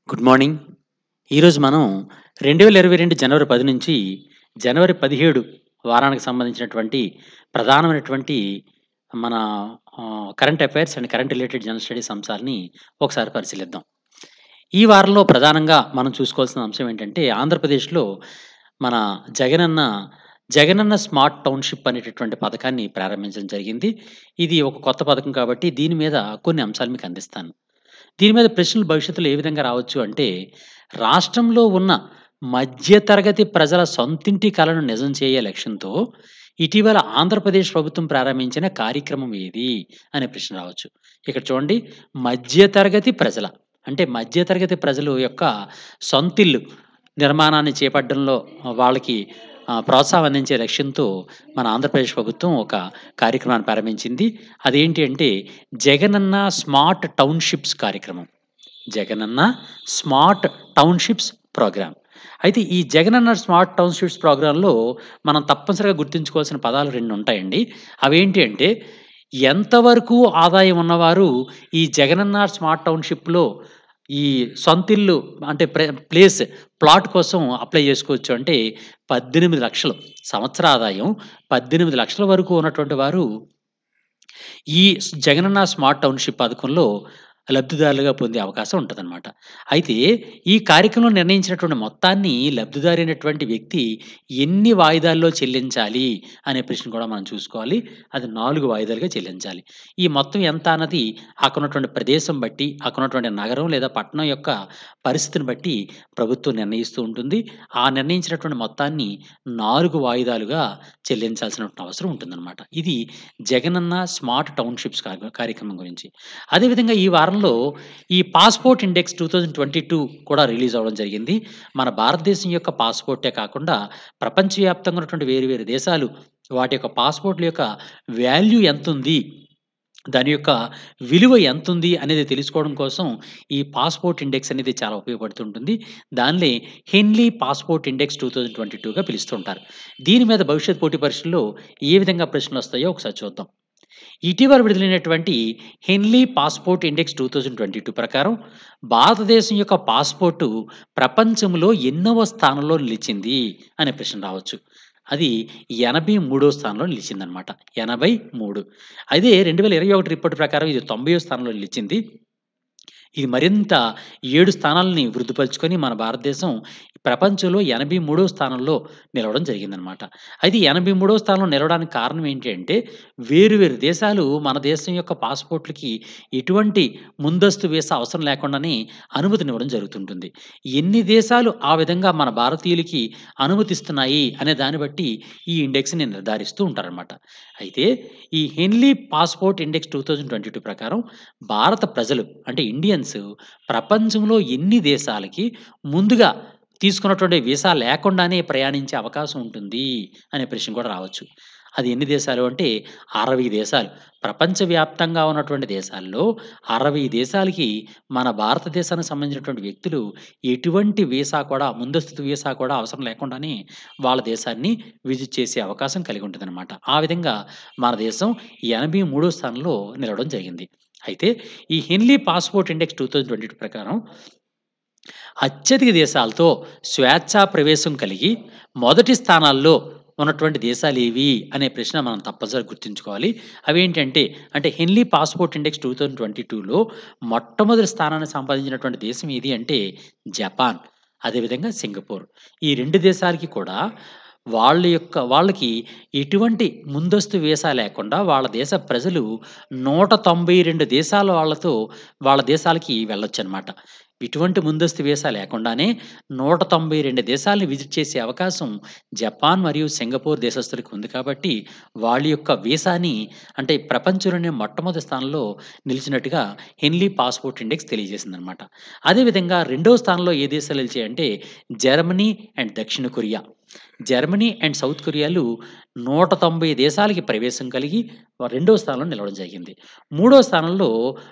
Good morning. ఈరోజు మనం 2022 జనవరి 10 నుంచి జనవరి 17 వారానికి సంబంధించినటువంటి ప్రధానమైనటువంటి మన ah, current affairs and current related general studies అంశాలని ఒకసారి పరిశీలిద్దాం. ఈ వారంలో ప్రధానంగా మనం చూసుకోవాల్సిన అంశం ఏంటంటే ఆంధ్రప్రదేశ్‌లో మన జగనన్న, జగనన్న స్మార్ట్ టౌన్‌షిప్ అనేటటువంటి పథకాన్ని ప్రారంభించడం జరిగింది. ఇది ఒక కొత్త పథకం కాబట్టి దీని మీద కొన్ని అంశాలు మీకు అందిస్తాను. దీని మీద ప్రశ్నలు భవిష్యత్తులో ఏ విధంగా రావచ్చు అంటే, రాష్ట్రంలో ఉన్న మధ్య తరగతి ప్రజల సొంతింటి కలను నిజం చేయ లక్ష్యంతో ఇటీవల ఆంధ్రప్రదేశ్ ప్రభుత్వం ప్రారంభించిన కార్యక్రమం ఏది? అనే ప్రశ్న రావచ్చు. ఇక్కడ చూడండి మధ్య తరగతి ప్రజల అంటే మధ్య తరగతి ప్రజలు యొక్క సొంతిల్లు నిర్మాణాన్ని చేపట్టడంలో వాళ్ళకి ఆహ్, ప్రోత్సాహం అందించే లక్ష్యంతో మన ఆంధ్రప్రదేశ్ ప్రభుత్వం ఒక కార్యక్రమాన్ని ప్రారంభించింది. అదేంటి అంటే జగనన్న స్మార్ట్ టౌన్‌షిప్స్ కార్యక్రమం. Jagananna smart townships program. అయితే ఈ జగనన్న స్మార్ట్ టౌన్‌షిప్స్ ప్రోగ్రామ్‌లో మనం తప్పనిసరిగా గుర్తుంచుకోవాల్సిన పదాలు 2 ఉంటాయండి. అవేంటి అంటే ఎంతవరకు ఆదాయం ఉన్నవారు ఈ జగనన్న స్మార్ట్ టౌన్‌షిప్‌లో ఈ సొంతిల్లు అంటే ప్రే ప్లేస్ ప్లాట్ కోసం అప్లై చేసుకోవచ్చు అంటే 18,00,000 సంవత్సర ఆదాయం 18,00,000 వరకు ఉన్నటువంటి వారు ఈ స్ జగనన్న స్మార్ట్ టౌన్‌షిప్ పథకంలో లబ్ధిదారులుగా పొందే అవకాశం ఉంటదనమాట. అయితే ఈ కార్యక్రమంలో నిర్ణయించినటువంటి మొత్తాన్ని లబ్ధిదారి అయినటువంటి వ్యక్తి ఎన్ని వాయిదాల్లో చెల్లించాలి? అనే ప్రశ్న కూడా మనం చూసుకోవాలి. అది 4 వాయిదాలుగా చెల్లించాలి. ఈ మొత్తం ఎంత అన్నది అక్కడున్నటువంటి ప్రదేశం బట్టి, అక్కడున్నటువంటి నగరం లేదా పట్టణం యొక్క పరిస్థితిని బట్టి ప్రభుత్వం నిర్ణయిస్తూ ఉంటుంది. ఆ నిర్ణయించినటువంటి మొత్తాన్ని 4 వాయిదాలుగా చెల్లించాల్సినటువంటి అవసరం ఉంటుందనమాట. ఇది జగనన్న స్మార్ట్ టౌన్‌షిప్స్ కార్ కార్యక్రమం గురించి. అదేవిధంగా ఈ వారంలో ఈ పాస్‌పోర్ట్ ఇండెక్స్ 2022 కూడా రిలీజ్ అవ్వడం జరిగింది. మన భారతదేశం యొక్క పాస్‌పోర్టే కాకుండా ప్రపంచవ్యాప్తంగా ఉన్నటువంటి వేరు వేరు దేశాలు వాటి యొక్క పాస్‌పోర్ట్‌ల యొక్క వాల్యూ ఎంతుంది? దాని యొక్క విలువ ఎంతుంది? అనేది తెలుసుకోవడం కోసం ఈ పాస్‌పోర్ట్ ఇండెక్స్ అనేది చాలా ఉపయోగపడుతుంటుంది. దాన్నే హెన్లీ పాస్‌పోర్ట్ ఇండెక్స్ 2022గా పిలుస్తూ ఉంటారు. దీని మీద భవిష్యత్ పోటీ పరీక్షల్లో ఏ విధంగా ప్రశ్నలొస్తాయో ఒకసారి చూద్దాం. ఇటీవల విడుదలైనటువంటి హెన్లీ పాస్‌పోర్ట్ ఇండెక్స్ 2022 ప్రకారం భారతదేశం యొక్క పాస్‌పోర్టు ప్రపంచంలో ఎన్నవ స్థానంలో నిలిచింది? అనే ప్రశ్న రావచ్చు. అది 83 స్థానంలో నిలిచిందనమాట. 83 అదే 2021 రిపోర్ట్ ప్రకారం ఇది 90 స్థానంలో నిలిచింది. ఇది మరింత 7 స్థానాలని వృద్ధిపరుచుకొని మన భారతదేశం ప్రపంచంలో 83 స్థానంలో నిలవడం జరిగిందనమాట. అయితే 83 స్థానంలో నిలవడానికి కారణం ఏంటి అంటే వేరు వేరు దేశాలు మన దేశం యొక్క పాస్‌పోర్ట్‌లకి ఎటువంటి ముందస్తు వీసా అవసరం లేకుండానే అనుమతినివ్వడం జరుగుతుంటుంది. ఎన్ని దేశాలు ఆ విధంగా మన భారతీయులకి అనుమతిస్తున్నాయి అనే దాన్ని బట్టి ఈ ఇండెక్స్‌ని నిర్ధారిస్తూ ఉంటారనమాట. అయితే ఈ హెన్లీ పాస్‌పోర్ట్ ఇండెక్స్ 2022 ప్రకారం భారత ప్రజలు అంటే ఇండియన్స్ ప్రపంచంలో ఎన్ని దేశాలకి ముందుగా తీసుకున్నటువంటి వీసా లేకుండానే ప్రయాణించే అవకాశం ఉంటుంది? అనే ప్రశ్న కూడా రావచ్చు. అది ఎన్ని దేశాలు అంటే 60 దేశాలు. ప్రపంచవ్యాప్తంగా ఉన్నటువంటి దేశాల్లో 60 దేశాలకి మన భారతదేశానికి సంబంధించినటువంటి వ్యక్తులు ఎటువంటి వీసా కూడా ముందస్తు వీసా కూడా అవసరం లేకుండానే వాళ్ళ దేశాన్ని విజిట్ చేసే అవకాశం కలిగి ఉంటుందనమాట. ఆ విధంగా మన దేశం 83 స్థానంలో నిలవడం జరిగింది. అయితే ఈ హెన్లీ పాస్‌పోర్ట్ ఇండెక్స్ 2022 ప్రకారం అత్యధిక దేశాలతో స్వేచ్ఛా ప్రవేశం కలిగి మొదటి స్థానాల్లో ఉన్నటువంటి దేశాలేవి? అనే ప్రశ్న మనం తప్పనిసరిగా గుర్తుంచుకోవాలి. అవేంటంటే అంటే హెన్లీ పాస్‌పోర్ట్ ఇండెక్స్ 2022లో మొట్టమొదటి స్థానాన్ని సంపాదించినటువంటి దేశం ఏది అంటే జపాన్. అదేవిధంగా సింగపూర్. ఈ 2 దేశాలకి కూడా వాళ్ళ యొక్క వాళ్ళకి ఎటువంటి ముందస్తు వీసా లేకుండా వాళ్ళ దేశ ప్రజలు 192 దేశాల వాళ్ళతో వాళ్ళ దేశాలకి వెళ్ళొచ్చనమాట. ఎటువంటి ముందస్తు వీసా లేకుండానే 192 దేశాలని విజిట్ చేసే అవకాశం జపాన్ మరియు సింగపూర్ దేశస్తులకి ఉంది కాబట్టి వాళ్ళ యొక్క వీసాని అంటే ప్రపంచంలోనే మొట్టమొదటి స్థానంలో నిలిచినట్టుగా హెన్లీ పాస్‌పోర్ట్ ఇండెక్స్ తెలియజేసిందనమాట. అదేవిధంగా రెండో స్థానంలో ఏ దేశాలు నిలిచాయంటే జర్మనీ అండ్ దక్షిణ కొరియా. జర్మనీ అండ్ సౌత్ కొరియాలు 190 దేశాలకి ప్రవేశం కలిగి రెండో స్థానంలో నిలవడం జరిగింది. మూడో స్థానంలో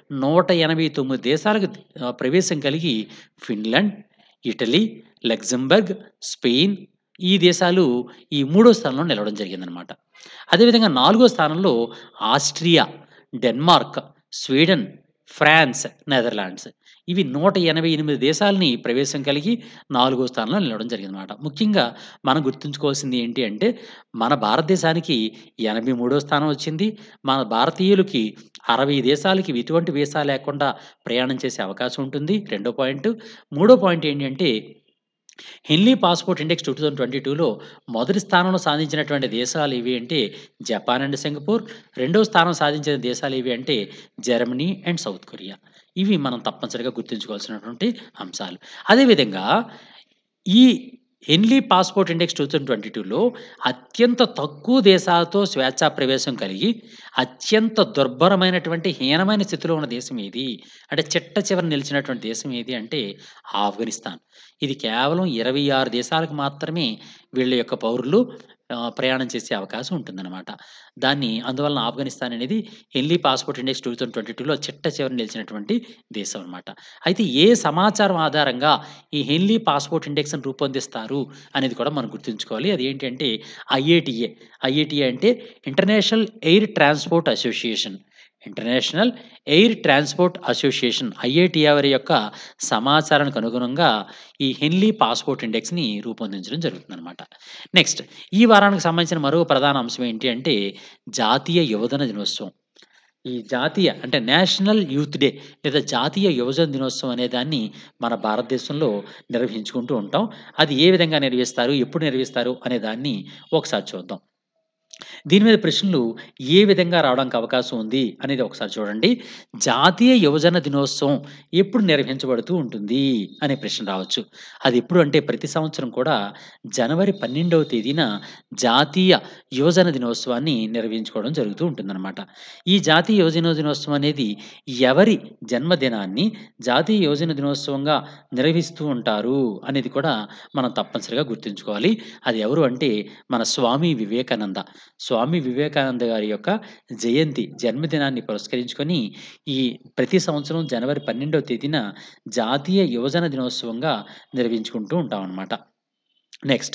189 దేశాలకు ఆహ్, ప్రవేశం కలిగి ఫిన్లాండ్, ఇటలీ, లక్సెంబర్గ్, స్పెయిన్ ఈ దేశాలు ఈ మూడో స్థానంలో నిలవడం జరిగిందనమాట. అదేవిధంగా నాలుగో స్థానంలో Austria, Denmark, Sweden, France, Netherlands ఇవి 188 దేశాలని ప్రవేశం కలిగి నాలుగో స్థానంలో నిలవడం జరిగిందనమాట. ముఖ్యంగా మనం గుర్తుంచుకోవాల్సింది ఏంటి అంటే, మన భారతదేశానికి 83 స్థానం వచ్చింది. మన భారతీయులకి 60 దేశాలకి ఎటువంటి వీసా లేకుండా ప్రయాణం చేసే అవకాశం ఉంటుంది. రెండో పాయింట్. మూడో పాయింట్ ఏంటి అంటే, హెన్లీ పాస్‌పోర్ట్ ఇండెక్స్ 2022లో మొదటి స్థానంలో సాధించినటువంటి దేశాలు ఏవి అంటే, జపాన్ అండ్ సింగపూర్. రెండో స్థానం సాధించిన దేశాలు ఏవి అంటే, జర్మనీ అండ్ సౌత్ కొరియా. ఇవి మనం తప్పనిసరిగా గుర్తుంచుకోవాల్సినటువంటి అంశాలు. అదేవిధంగా ఈ హెన్లీ పాస్‌పోర్ట్ ఇండెక్స్ 2022లో అత్యంత తక్కువ దేశాలతో స్వేచ్ఛా ప్రవేశం కలిగి, అత్యంత దుర్భరమైనటువంటి హీనమైన స్థితిలో ఉన్న దేశం ఏది? అంటే చిట్ట చివర నిలిచినటువంటి దేశం ఏది అంటే ఆఫ్ఘనిస్తాన్. ఇది కేవలం 26 దేశాలకు మాత్రమే వీళ్ళ యొక్క పౌరులు ఆహ్, ప్రయాణం చేసే అవకాశం ఉంటుందనమాట. దాన్ని అందువలన ఆఫ్ఘనిస్తాన్ అనేది హెన్లీ పాస్‌పోర్ట్ ఇండెక్స్ 2022లో చిట్ట చివర నిలిచినటువంటి దేశం అనమాట. అయితే ఏ సమాచారం ఆధారంగా ఈ హెన్లీ పాస్‌పోర్ట్ ఇండెక్స్‌ని రూపొందిస్తారు అనేది కూడా మనం గుర్తుంచుకోవాలి. అదేంటి అంటే ఐఏటీఏ. ఐఏటీఏ అంటే International Air Transport Association. International Air Transport Association IATA వారి యొక్క సమాచారానికి అనుగుణంగా ఈ హెన్లీ పాస్‌పోర్ట్ ఇండెక్స్‌ని రూపొందించడం జరుగుతుందనమాట. నెక్స్ట్ ఈ వారానికి సంబంధించిన మరో ప్రధాన అంశం ఏంటి అంటే, జాతీయ యువజన దినోత్సవం. ఈ జాతీయ అంటే నేషనల్ యూత్ డే లేదా జాతీయ యువజన దినోత్సవం అనే దాన్ని మన భారతదేశంలో నిర్వహించుకుంటూ ఉంటాం. అది ఏ విధంగా నిర్వహిస్తారు? ఎప్పుడు నిర్వహిస్తారు? అనే దాన్ని ఒకసారి చూద్దాం. దీని మీద ప్రశ్నలు ఏ విధంగా రావడానికి అవకాశం ఉంది అనేది ఒకసారి చూడండి. జాతీయ యువజన దినోత్సవం ఎప్పుడు నిర్వహించబడుతూ ఉంటుంది? అనే ప్రశ్న రావచ్చు. అది ఎప్పుడు అంటే ప్రతి సంవత్సరం కూడా జనవరి 12వ తేదీన జాతీయ యువజన దినోత్సవాన్ని నిర్వహించుకోవడం జరుగుతూ ఉంటుందనమాట. ఈ జాతీయ యువజన దినోత్సవం అనేది ఎవరి జన్మదినాన్ని జాతీయ యువజన దినోత్సవంగా నిర్వహిస్తూ ఉంటారు అనేది కూడా మనం తప్పనిసరిగా గుర్తుంచుకోవాలి. అది ఎవరు అంటే మన స్వామి వివేకానంద. స్వామి వివేకానంద గారి యొక్క జయంతి జన్మదినాన్ని పురస్కరించుకొని ఈ ప్రతి సంవత్సరం జనవరి 12వ తేదీన జాతీయ యువజన దినోత్సవంగా నిర్వహించుకుంటూ ఉంటామనమాట. నెక్స్ట్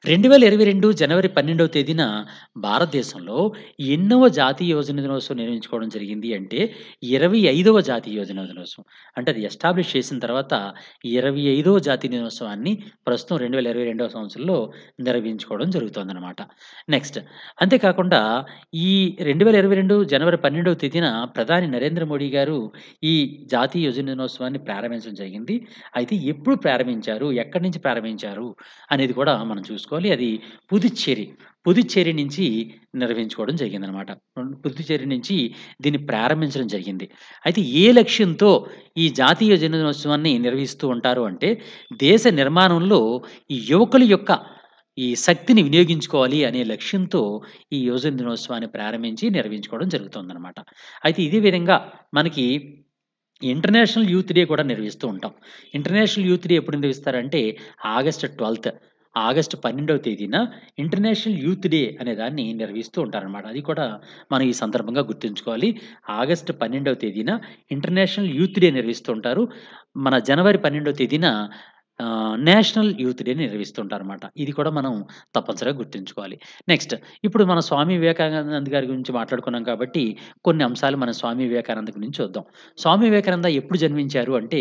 2022 జనవరి 12వ తేదీన భారతదేశంలో ఎన్నవ జాతీయ యువజన దినోత్సవం నిర్వహించుకోవడం జరిగింది అంటే 25వ జాతీయ యువజన దినోత్సవం. అంటే అది ఎస్టాబ్లిష్ చేసిన తర్వాత 25వ జాతీయ దినోత్సవాన్ని ప్రస్తుతం 2022వ సంవత్సరంలో నిర్వహించుకోవడం జరుగుతోందనమాట. నెక్స్ట్ అంతేకాకుండా ఈ 2022 జనవరి 12వ తేదీన ప్రధాని నరేంద్ర మోడీ గారు ఈ జాతీయ యువజన దినోత్సవాన్ని ప్రారంభించడం జరిగింది. అయితే ఎప్పుడు ప్రారంభించారు? ఎక్కడి నుంచి ప్రారంభించారు? అనేది కూడా మనం చూసుకోవాలి. అది పుదుచ్చేరి. పుదుచ్చేరి నుంచి నిర్వహించుకోవడం జరిగిందనమాట. పుదుచ్చేరి నుంచి దీన్ని ప్రారంభించడం జరిగింది. అయితే ఏ లక్ష్యంతో ఈ జాతీయ యువజన దినోత్సవాన్ని నిర్వహిస్తూ ఉంటారు అంటే, దేశ నిర్మాణంలో ఈ యువకుల యొక్క ఈ శక్తిని వినియోగించుకోవాలి అనే లక్ష్యంతో ఈ యువజన దినోత్సవాన్ని ప్రారంభించి నిర్వహించుకోవడం జరుగుతుందనమాట. అయితే ఇదే విధంగా మనకి ఇంటర్నేషనల్ యూత్ డే కూడా నిర్వహిస్తూ ఉంటాం. ఇంటర్నేషనల్ యూత్ డే ఎప్పుడు నిర్వహిస్తారంటే ఆగస్ట్ 12థ్ ఆగస్ట్ 12వ తేదీన ఇంటర్నేషనల్ యూత్ డే అనే దాన్ని నిర్వహిస్తూ ఉంటారనమాట. అది కూడా మనం ఈ సందర్భంగా గుర్తుంచుకోవాలి. ఆగస్ట్ 12వ తేదీన ఇంటర్నేషనల్ యూత్ డే నిర్వహిస్తూ ఉంటారు. మన జనవరి 12వ తేదీన ఆహ్, నేషనల్ యూత్ డే నిర్వహిస్తూ ఉంటారనమాట. ఇది కూడా మనం తప్పనిసరిగా గుర్తుంచుకోవాలి. నెక్స్ట్ ఇప్పుడు మన స్వామి వివేకానంద గారి గురించి మాట్లాడుకున్నాం కాబట్టి కొన్ని అంశాలు మన స్వామి వివేకానంద గురించి చూద్దాం. స్వామి వివేకానంద ఎప్పుడు జన్మించారు అంటే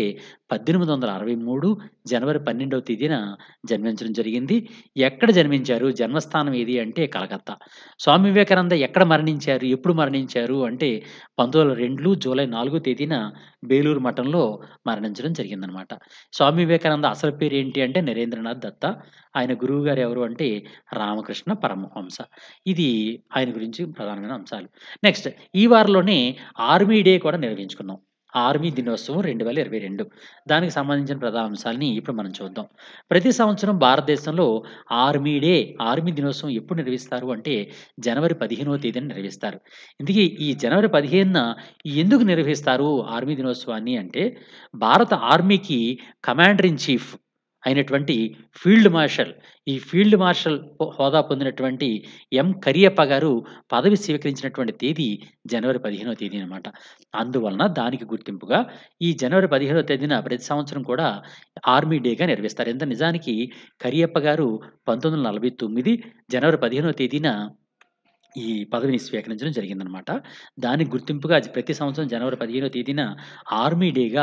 1863 జనవరి 12వ తేదీన జన్మించడం జరిగింది. ఎక్కడ జన్మించారు? జన్మస్థానం ఏది అంటే కలకత్తా. స్వామి వివేకానంద ఎక్కడ మరణించారు? ఎప్పుడు మరణించారు అంటే 1902 జూలై 4 తేదీన బేలూరు మఠంలో మరణించడం జరిగిందనమాట. స్వామి వివేకానంద అసలు పేరు ఏంటి అంటే నరేంద్రనాథ్ దత్త. ఆయన గురువు గారు ఎవరు అంటే రామకృష్ణ పరమహంస. ఇది ఆయన గురించి ప్రధానమైన అంశాలు. నెక్స్ట్ ఈ వారంలోనే ఆర్మీ డే కూడా నిర్వహించుకున్నాం. ఆర్మీ దినోత్సవం 2022 దానికి సంబంధించిన ప్రధాన అంశాల్ని ఇప్పుడు మనం చూద్దాం. ప్రతి సంవత్సరం భారతదేశంలో ఆర్మీ డే, ఆర్మీ దినోత్సవం ఎప్పుడు నిర్వహిస్తారు అంటే జనవరి 15వ తేదీన నిర్వహిస్తారు. ఇంతకీ ఈ జనవరి 15న ఎందుకు నిర్వహిస్తారు ఆర్మీ దినోత్సవాన్ని అంటే భారత ఆర్మీకి కమాండర్ ఇన్ చీఫ్ అయినటువంటి ఫీల్డ్ మార్షల్ ఈ ఫీల్డ్ మార్షల్ హో హోదా పొందినటువంటి ఎం. కరియప్ప గారు పదవి స్వీకరించినటువంటి తేదీ జనవరి 15వ తేదీ అనమాట. అందువలన దానికి గుర్తింపుగా ఈ జనవరి 15వ తేదీన ప్రతి సంవత్సరం కూడా ఆర్మీ డేగా నిర్వహిస్తారు. ఎంత నిజానికి కరియప్ప గారు 1949 జనవరి 15వ తేదీన ఈ పదవిని స్వీకరించడం జరిగిందనమాట. దానికి గుర్తింపుగా ప్రతి సంవత్సరం జనవరి 15వ తేదీన ఆర్మీ డేగా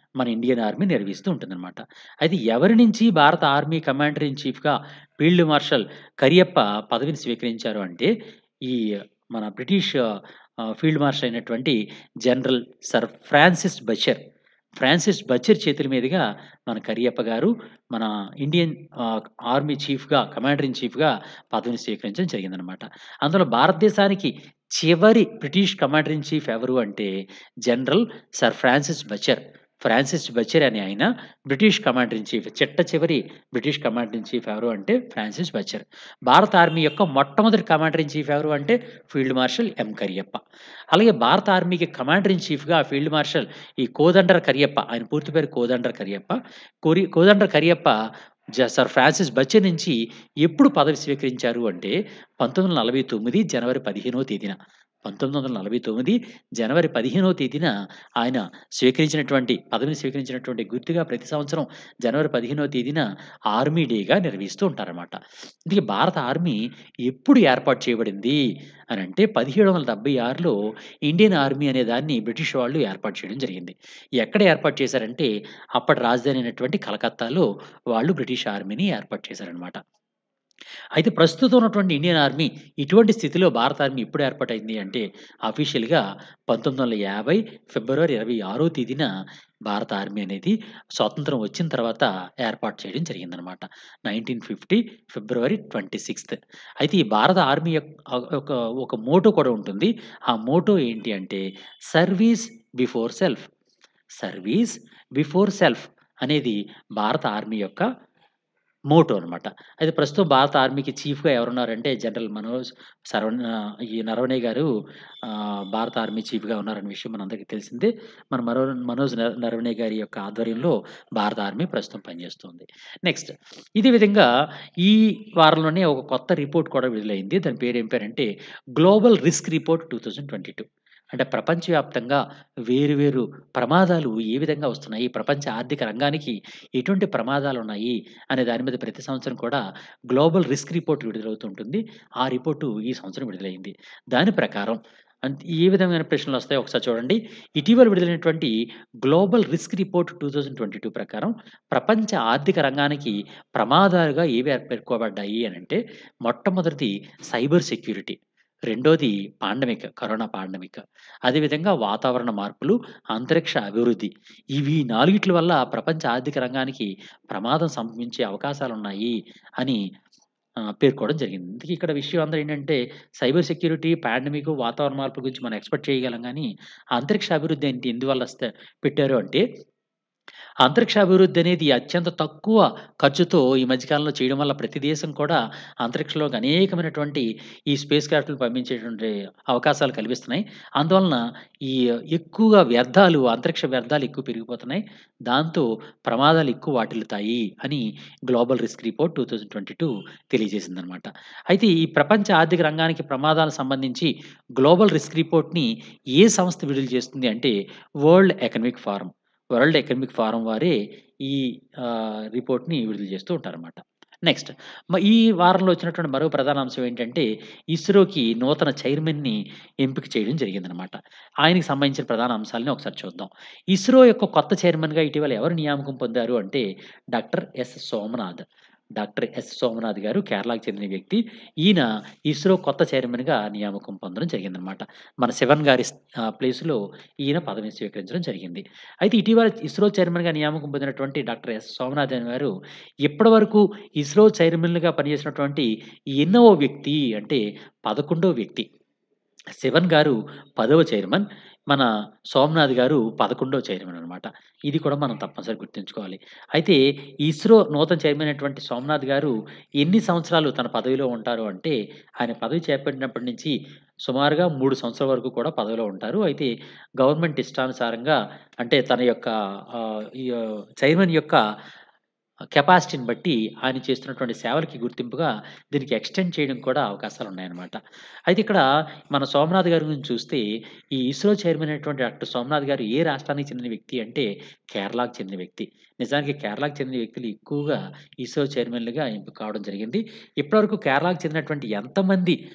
మన ఇండియన్ ఆర్మీ నిర్వహిస్తూ ఉంటుందన్నమాట. అయితే ఎవరి నుంచి భారత ఆర్మీ కమాండర్ ఇన్ చీఫ్‌గా ఫీల్డ్ మార్షల్ కరియప్ప పదవిని స్వీకరించారు అంటే, ఈ మన బ్రిటిష్ ఆహ్, ఫీల్డ్ మార్షల్ అయినటువంటి general sir Francis Butcher. Francis Butcher చేతుల మీదుగా మన కరియప్ప గారు మన ఇండియన్ ఆహ్, ఆర్మీ చీఫ్‌గా కమాండర్ ఇన్ చీఫ్‌గా పదవిని స్వీకరించడం జరిగిందనమాట. అందులో భారతదేశానికి చివరి బ్రిటిష్ కమాండర్ ఇన్ చీఫ్ ఎవరు అంటే general sir Francis Butcher. Francis Butcher అనే ఆయన బ్రిటిష్ కమాండర్ ఇన్ చీఫ్. చిట్ట చివరి బ్రిటిష్ కమాండర్ ఇన్ చీఫ్ ఎవరు అంటే ఫ్రాన్సిస్ బచర్. భారత ఆర్మీ యొక్క మొట్టమొదటి కమాండర్ ఇన్ చీఫ్ ఎవరు అంటే ఫీల్డ్ మార్షల్ ఎం. కరియప్ప. అలాగే భారత ఆర్మీకి కమాండర్ ఇన్ చీఫ్‌గా ఫీల్డ్ మార్షల్ ఈ కోదండర కరియప్ప. ఆయన పూర్తి పేరు కోదండర కరియప్ప. కొరి కోదండర కరియప్ప జ సర్ ఫ్రాన్సిస్ బచర్ నుంచి ఎప్పుడు పదవి స్వీకరించారు అంటే 1949 జనవరి 15వ తేదీన. 1949 జనవరి 15వ తేదీన ఆయన స్వీకరించినటువంటి పదవిని స్వీకరించినటువంటి గుర్తుగా ప్రతి సంవత్సరం జనవరి 15వ తేదీన ఆర్మీ డేగా నిర్వహిస్తూ ఉంటారన్నమాట. ఇంతకీ భారత ఆర్మీ ఎప్పుడు ఏర్పాటు చేయబడింది అనంటే 1776లో ఇండియన్ ఆర్మీ అనే దాన్ని బ్రిటిష్ వాళ్ళు ఏర్పాటు చేయడం జరిగింది. ఎక్కడ ఏర్పాటు చేశారంటే అప్పటి రాజధాని అయినటువంటి కలకత్తాలో వాళ్ళు బ్రిటిష్ ఆర్మీని ఏర్పాటు చేశారన్నమాట. అయితే ప్రస్తుతం ఉన్నటువంటి ఇండియన్ ఆర్మీ ఇటువంటి స్థితిలో భారత ఆర్మీ ఎప్పుడు ఏర్పాటయింది అంటే అఫీషియల్‌గా 1950 ఫిబ్రవరి 26వ తేదీన భారత ఆర్మీ అనేది స్వాతంత్రం వచ్చిన తర్వాత ఏర్పాటు చేయడం జరిగిందనమాట. 1950 ఫిబ్రవరి 26థ్. అయితే ఈ భారత ఆర్మీ యొక్క ఆహ్, ఒక ఒక మోటో కూడా ఉంటుంది. ఆ మోటో ఏంటి అంటే service before self. Service before self అనేది భారత ఆర్మీ యొక్క మోటో అనమాట. అయితే ప్రస్తుతం భారత ఆర్మీకి చీఫ్‌గా ఎవరున్నారంటే జనరల్ మనోజ్ సర్వన్ ఆహ్, ఈ నరవణే గారు ఆహ్, భారత ఆర్మీ చీఫ్‌గా ఉన్నారన్న విషయం మనందరికీ తెలిసిందే. మన మరో మనోజ్ న నరవణే గారి యొక్క ఆధ్వర్యంలో భారత ఆర్మీ ప్రస్తుతం పనిచేస్తుంది. నెక్స్ట్ ఇదే విధంగా ఈ వారంలోనే ఒక కొత్త రిపోర్ట్ కూడా విడుదలైంది. దాని పేరు ఏం పేరంటే గ్లోబల్ రిస్క్ రిపోర్ట్ 2022. అంటే ప్రపంచవ్యాప్తంగా వేరు వేరు ప్రమాదాలు ఏ విధంగా వస్తున్నాయి? ప్రపంచ ఆర్థిక రంగానికి ఎటువంటి ప్రమాదాలున్నాయి? అనే దాని మీద ప్రతి సంవత్సరం కూడా గ్లోబల్ రిస్క్ రిపోర్ట్ విడుదలవుతూ ఉంటుంది. ఆ రిపోర్టు ఈ సంవత్సరం విడుదలైంది. దాని ప్రకారం అంత్ ఏ విధమైన ప్రశ్నలొస్తాయో ఒకసారి చూడండి. ఇటీవల విడుదలైనటువంటి గ్లోబల్ రిస్క్ రిపోర్ట్ 2022 ప్రకారం ప్రపంచ ఆర్థిక రంగానికి ప్రమాదాలుగా ఏవి ఏర్ పేర్కొనబడ్డాయి అనంటే మొట్టమొదటిది సైబర్ సెక్యూరిటీ. రెండోది పాండమిక్ కరోనా పాండమిక్. అదేవిధంగా వాతావరణ మార్పులు, అంతరిక్ష అభివృద్ధి. ఇవి నాలుగిట్ల వల్ల ప్రపంచ ఆర్థిక రంగానికి ప్రమాదం సంభవించే అవకాశాలున్నాయి అని ఆహ్, పేర్కోవడం జరిగింది. ఇంతకీ ఇక్కడ విషయం అందరూ ఏంటంటే సైబర్ సెక్యూరిటీ, పాండమిక్, వాతావరణ మార్పుల గురించి మనం ఎక్స్‌పెక్ట్ చేయగలం గానీ, అంతరిక్ష అభివృద్ధి ఏంటి ఎందువల్ల వస్తే పెట్టారు అంటే అంతరిక్ష అభివృద్ధి అనేది అత్యంత తక్కువ ఖర్చుతో ఈ మధ్య కాలంలో చేయడం వల్ల ప్రతి దేశం కూడా అంతరిక్షంలోకి అనేకమైనటువంటి ఈ స్పేస్ క్రాఫ్ట్‌లు పంపించేటువంటి అవకాశాలు కల్పిస్తున్నాయి. అందువలన ఈ ఎక్కువగా వ్యర్థాలు అంతరిక్ష వ్యర్థాలు ఎక్కువ పెరిగిపోతున్నాయి. దాంతో ప్రమాదాలు ఎక్కువ వాటిల్లుతాయి అని గ్లోబల్ రిస్క్ రిపోర్ట్ 2022 తెలియజేసిందనమాట. అయితే ఈ ప్రపంచ ఆర్థిక రంగానికి ప్రమాదాలకు సంబంధించి గ్లోబల్ రిస్క్ రిపోర్ట్‌ని ఏ సంస్థ విడుదల చేస్తుంది అంటే World Economic Forum. World Economic Forum వారే ఈ ఆహ్, రిపోర్ట్‌ని విడుదల చేస్తూ ఉంటారన్నమాట. నెక్స్ట్ మ ఈ వారంలో వచ్చినటువంటి మరో ప్రధాన అంశం ఏంటంటే ఇస్రోకి నూతన చైర్మన్‌ని ఎంపిక చేయడం జరిగిందనమాట. ఆయనకి సంబంధించిన ప్రధాన అంశాలను ఒకసారి చూద్దాం. ఇస్రో యొక్క కొత్త చైర్మన్‌గా ఇటీవల ఎవరు నియామకం పొందారు అంటే doctor S. Somanath. Doctor S. Somanath garu కేరళకు చెందిన వ్యక్తి. ఈయన ఇస్రో కొత్త చైర్మన్‌గా నియామకం పొందడం జరిగిందనమాట. మన శివన్ గారి స్ ఆహ్, ప్లేస్‌లో ఈయన పదవిని స్వీకరించడం జరిగింది. అయితే ఇటీవల ఇస్రో చైర్మన్‌గా నియామకం పొందినటువంటి డాక్టర్ ఎస్. సోమనాథన్ గారు ఇప్పటి వరకు ఇస్రో చైర్మన్‌లుగా పనిచేసినటువంటి ఎన్నో వ్యక్తి అంటే 11వ వ్యక్తి. శివన్ గారు పదవ చైర్మన్. మన సోమనాథ్ గారు 11వ చైర్మన్ అనమాట. ఇది కూడా మనం తప్పనిసరిగా గుర్తుంచుకోవాలి. అయితే ఇస్రో నూతన చైర్మన్ అయినటువంటి సోమనాథ్ గారు ఎన్ని సంవత్సరాలు తన పదవిలో ఉంటారు అంటే ఆయన పదవి చేపట్టినప్పటి నుంచి సుమారుగా 3 సంవత్సరాల వరకు కూడా పదవిలో ఉంటారు. అయితే గవర్నమెంట్ ఇష్టానుసారంగా అంటే తన యొక్క ఆహ్, ఈ ఆహ్, చైర్మన్ యొక్క కెపాసిటీని బట్టి ఆయన చేస్తున్నటువంటి సేవలకి గుర్తింపుగా దీనికి ఎక్స్‌టెండ్ చేయడం కూడా అవకాశాలున్నాయన్నమాట. అయితే ఇక్కడ మన సోమనాథ్ గారి గురించి చూస్తే ఈ ఇస్రో చైర్మన్ అయినటువంటి డాక్టర్ సోమనాథ్ గారు ఏ రాష్ట్రానికి చెందిన వ్యక్తి అంటే కేరళకు చెందిన వ్యక్తి. నిజానికి కేరళకు చెందిన వ్యక్తులు ఎక్కువగా ఇస్రో చైర్మన్‌లుగా ఎంపిక కావడం జరిగింది. ఇప్పటివరకు కేరళకు చెందినటువంటి ఎంతమంది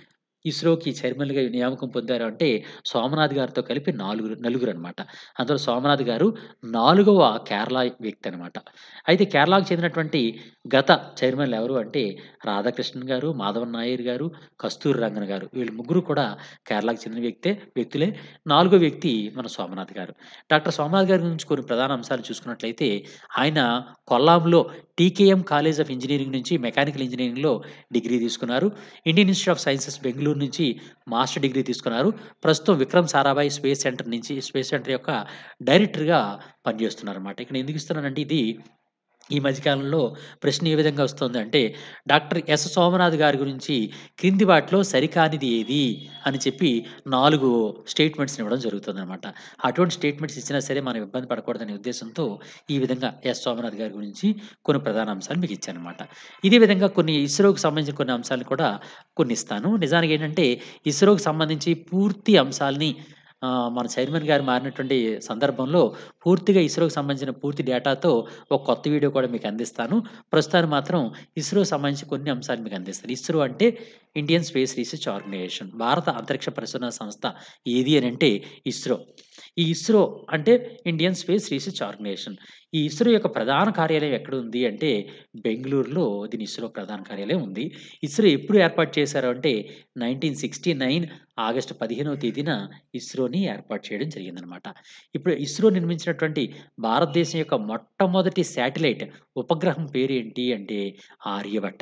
ఇస్రోకి చైర్మన్‌గా నియామకం పొందారు అంటే సోమనాథ్ గారితో కలిపి నాలుగురు నలుగురనమాట. అందులో సోమనాథ్ గారు నాలుగవ కేరళ వ్యక్తి అనమాట. అయితే కేరళకు చెందినటువంటి గత చైర్మన్‌లు ఎవరు అంటే రాధాకృష్ణన్ గారు, మాధవన్ నాయర్ గారు, కస్తూరి రంగన్ గారు. వీళ్ళు ముగ్గురు కూడా కేరళకు చెందిన వ్యక్తే వ్యక్తులే. నాలుగో వ్యక్తి మన సోమనాథ్ గారు. డాక్టర్ సోమనాథ్ గారి గురించి కొన్ని ప్రధాన అంశాలు చూసుకున్నట్లయితే ఆయన కొల్లాంలో టీకేఎం కాలేజ్ ఆఫ్ ఇంజినీరింగ్ నుంచి మెకానికల్ ఇంజినీరింగ్‌లో డిగ్రీ తీసుకున్నారు. Indian institute of sciences Bengaluru నుంచి మాస్టర్ డిగ్రీ తీసుకున్నారు. ప్రస్తుతం విక్రమ్ సారాభాయ్ స్పేస్ సెంటర్ నుంచి స్పేస్ సెంటర్ యొక్క డైరెక్టర్‌గా పనిచేస్తున్నారన్నమాట. ఇక్కడ ఎందుకు ఇస్తున్నానంటే ఇది ఈ మధ్య కాలంలో ప్రశ్న ఏ విధంగా వస్తుందంటే డాక్టర్ ఎస్. సోమనాథ్ గారి గురించి క్రింది వాటిలో సరికానిది ఏది అని చెప్పి 4 స్టేట్మెంట్స్‌ని ఇవ్వడం జరుగుతుందన్నమాట. అటువంటి స్టేట్మెంట్స్ ఇచ్చినా సరే మనం ఇబ్బంది పడకూడదనే ఉద్దేశంతో ఈ విధంగా ఎస్. సోమనాథ్ గారి గురించి కొన్ని ప్రధాన అంశాలు మీకు ఇచ్చానన్నమాట. ఇదే విధంగా కొన్ని ఇస్రోకి సంబంధించిన కొన్ని అంశాలను కూడా కొన్ని ఇస్తాను. నిజానికి ఏంటంటే ఇస్రోకి సంబంధించి పూర్తి అంశాల్ని ఆహ్, మన చైర్మన్ గారు మారినటువంటి సందర్భంలో పూర్తిగా ఇస్రోకి సంబంధించిన పూర్తి డేటాతో ఒక కొత్త వీడియో కూడా మీకు అందిస్తాను. ప్రస్తుతానికి మాత్రం ఇస్రోకి సంబంధించి కొన్ని అంశాలు మీకు అందిస్తాను. ఇస్రో అంటే ఇండియన్ స్పేస్ రీసెర్చ్ ఆర్గనైజేషన్. భారత అంతరిక్ష పరిశోధన సంస్థ ఏది అనంటే ఇస్రో. ఈ ఇస్రో అంటే ఇండియన్ స్పేస్ రీసెర్చ్ ఆర్గనైజేషన్. ఈ ఇస్రో యొక్క ప్రధాన కార్యాలయం ఎక్కడుంది అంటే బెంగుళూరులో దీని ఇస్రో ప్రధాన కార్యాలయం ఉంది. ఇస్రో ఎప్పుడు ఏర్పాటు చేశారు అంటే 1969 ఆగస్టు 15వ తేదీన ఇస్రోని ఏర్పాటు చేయడం జరిగిందనమాట. ఇప్పుడు ఇస్రో నిర్మించినటువంటి భారతదేశం యొక్క మొట్టమొదటి శాటిలైట్ ఉపగ్రహం పేరేంటి అంటే ఆర్యభట్ట.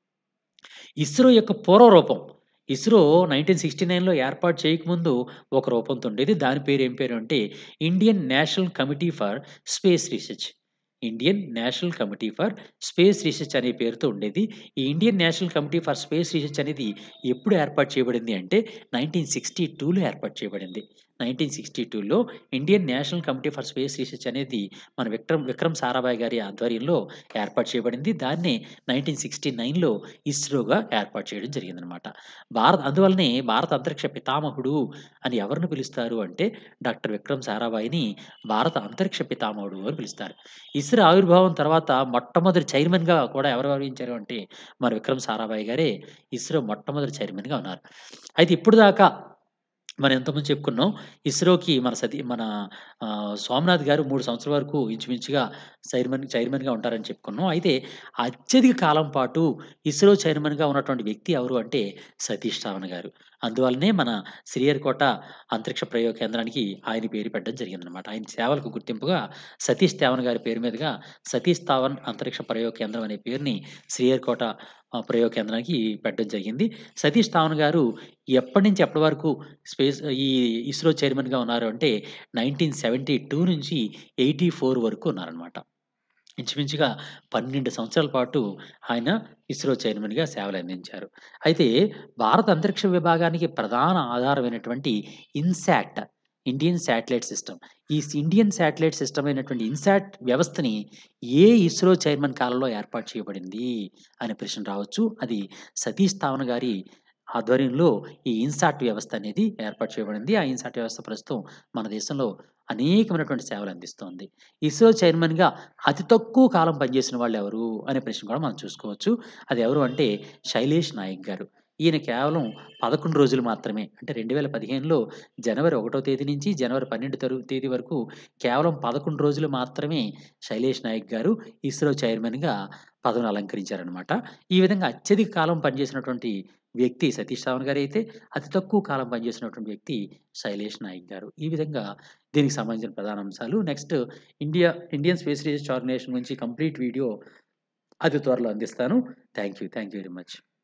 ఇస్రో యొక్క పూర్వ రూపం ఇస్రో 1969లో ఏర్పాటు చేయకముందు ఒక రూపంతో ఉండేది. దాని పేరు ఏం పేరు అంటే Indian National Committee for Space Research. Indian National Committee for Space Research అనే పేరుతో ఉండేది. ఈ Indian National Committee for Space Research అనేది ఎప్పుడు ఏర్పాటు చేయబడింది అంటే 1962లో ఏర్పాటు చేయబడింది. 1962లో Indian National Committee for Space Research అనేది మన విక్రమ్ విక్రమ్ సారాభాయ్ గారి ఆధ్వర్యంలో ఏర్పాటు చేయబడింది. దాన్నే 1969లో ఇస్రోగా ఏర్పాటు చేయడం జరిగిందనమాట. భారత్ అందువల్లనే భారత అంతరిక్ష పితామహుడు అని ఎవరిని పిలుస్తారు అంటే డాక్టర్ విక్రమ్ సారాభాయిని భారత అంతరిక్ష పితామహుడు అని పిలుస్తారు. ఇస్రో ఆవిర్భావం తర్వాత మొట్టమొదటి చైర్మన్‌గా కూడా ఎవరు వ్యవహరించారు అంటే మన విక్రమ్ సారాభాయ్ గారే ఇస్రో మొట్టమొదటి చైర్మన్‌గా ఉన్నారు. అయితే ఇప్పటిదాకా మనం ఇంతకుముందు చెప్పుకున్నాం. ఇస్రోకి మన సతీ మన ఆహ్, సోమనాథ్ గారు 3 సంవత్సరాల వరకు ఇంచుమించుగా చైర్మన్ చైర్మన్‌గా ఉంటారని చెప్పుకున్నాం. అయితే అత్యధిక కాలం పాటు ఇస్రో చైర్మన్‌గా ఉన్నటువంటి వ్యక్తి ఎవరు అంటే సతీష్ ధావన్ గారు. అందువల్లనే మన శ్రీహరికోట అంతరిక్ష ప్రయోగ కేంద్రానికి ఆయన పేరు పెట్టడం జరిగిందనమాట. ఆయన సేవలకు గుర్తింపుగా సతీష్ ధావన్ గారి పేరు మీదుగా సతీష్ ధావన్ అంతరిక్ష ప్రయోగ కేంద్రం అనే పేరుని శ్రీహరికోట ఆహ్, ప్రయోగ కేంద్రానికి పెట్టడం జరిగింది. సతీష్ ధావన్ గారు ఎప్పటి నుంచి ఎప్పటి వరకు స్పేస్ ఈ ఇస్రో చైర్మన్‌గా ఉన్నారు అంటే 1972 నుంచి 84 వరకు ఉన్నారనమాట. ఇంచుమించుగా 12 సంవత్సరాల పాటు ఆయన ఇస్రో చైర్మన్‌గా సేవలందించారు. అయితే భారత అంతరిక్ష విభాగానికి ప్రధాన ఆధారమైనటువంటి ఇన్‌శాట్ ఇండియన్ శాటిలైట్ సిస్టమ్. ఈ స్ ఇండియన్ శాటిలైట్ సిస్టమ్ అయినటువంటి ఇన్‌శాట్ వ్యవస్థని ఏ ఇస్రో చైర్మన్ కాలంలో ఏర్పాటు చేయబడింది అనే ప్రశ్న రావచ్చు. అది సతీష్ ధావన్ గారి ఆధ్వర్యంలో ఈ ఇన్‌శాట్ వ్యవస్థ అనేది ఏర్పాటు చేయబడింది. ఆ ఇన్‌శాట్ వ్యవస్థ ప్రస్తుతం మన దేశంలో అనేకమైనటువంటి సేవలు అందిస్తోంది. ఇస్రో చైర్మన్‌గా అతి తక్కువ కాలం పనిచేసిన వాళ్ళెవరు అనే ప్రశ్న కూడా మనం చూసుకోవచ్చు. అది ఎవరు అంటే శైలేష్ నాయక్ గారు. ఈయన కేవలం 11 రోజులు మాత్రమే అంటే 2015లో జనవరి 1 తేదీ నుంచి జనవరి 12 తరు తేదీ వరకు కేవలం 11 రోజులు మాత్రమే శైలేష్ నాయక్ గారు ఇస్రో చైర్మన్‌గా పదవిని అలంకరించారనమాట. ఈ విధంగా అత్యధిక కాలం పనిచేసినటువంటి వ్యక్తి సతీష్ ధావన్ గారైతే, అతి తక్కువ కాలం పనిచేసినటువంటి వ్యక్తి శైలేష్ నాయక్ గారు. ఈ విధంగా దీనికి సంబంధించిన ప్రధాన అంశాలు. Next India Indian Space Research Organisation గురించి కంప్లీట్ వీడియో అతి త్వరలో అందిస్తాను. Thank you. Thank you very much.